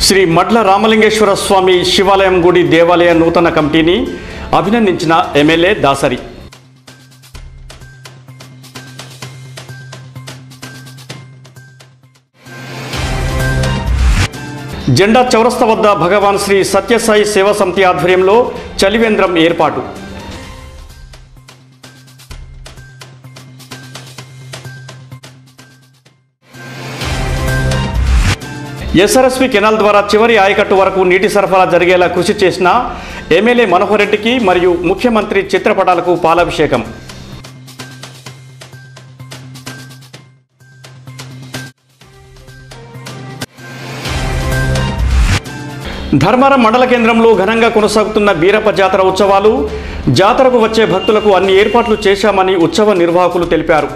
శ్రీ మడ్ల రామలింగేశ్వర స్వామి శివాలయం గుడి దేవాలయ నూతన కమిటీని అభినందించిన ఎమ్మెల్యే దాసరి జెండా చౌరస్తా వద్ద భగవాన్ శ్రీ సత్యసాయి సేవా సమితి ఆధ్వర్యంలో చలివేంద్రం ఏర్పాటు ఎస్ఆర్ఎస్పి కెనాల్ ద్వారా చివరి ఆయకట్టు వరకు నీటి సరఫరా జరిగేలా కృషి చేసిన ఎమ్మెల్యే మనోహర్ రెడ్డికి మరియు ముఖ్యమంత్రి చిత్రపటాలకు పాలాభిషేకం ధర్మారం మండల కేంద్రంలో ఘనంగా కొనసాగుతున్న బీరప్ప జాతర ఉత్సవాలు జాతరకు వచ్చే భక్తులకు అన్ని ఏర్పాట్లు చేశామని ఉత్సవ నిర్వాహకులు తెలిపారు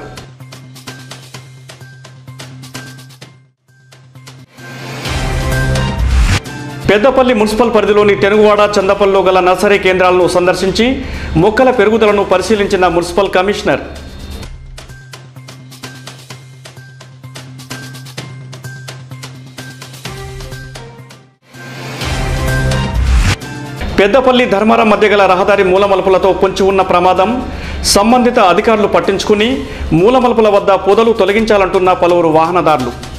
పెద్దపల్లి మున్సిపల్ పరిధిలోని తెనుగువాడ చందపల్లిలో గల నర్సరీ కేంద్రాలను సందర్శించి మొక్కల పెరుగుదలను పరిశీలించిన మున్సిపల్ కమిషనర్ పెద్దపల్లి ధర్మారం మధ్య గల రహదారి మూలమలుపులతో పొంచి ఉన్న ప్రమాదం సంబంధిత అధికారులు పట్టించుకుని మూలమలుపుల వద్ద పొదలు తొలగించాలంటున్న పలువురు వాహనదారులు